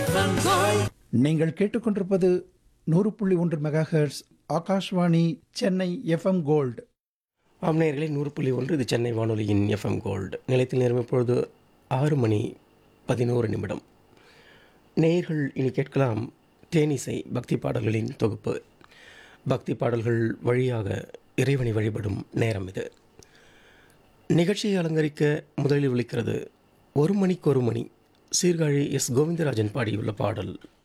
FM gold நீங்கள் கேட்டுக்கொண்டிருப்பது நூறு புள்ளி ஒன்று megahertz Akashvani Chennai FM gold ஆம் நேயர்களே நூறு புள்ளி ஒன்று இது சென்னை வானொலியின் எஃப்எம் கோல்டு நிலையத்தில் நேரம் இப்பொழுது ஆறு மணி பதினோரு நிமிடம் நேயர்கள் இனி கேட்கலாம் தேனிசை பக்தி பாடல்களின் தொகுப்பு பக்தி பாடல்கள் வழியாக இறைவனை வழிபடும் நேரம் இது நிகழ்ச்சியை அலங்கரிக்க முதலில் ஒலிக்கிறது ஒரு மணிக்கு ஒரு மணி சீர்காழி எஸ் கோவிந்தராஜன் பாடியுள்ள பாடல்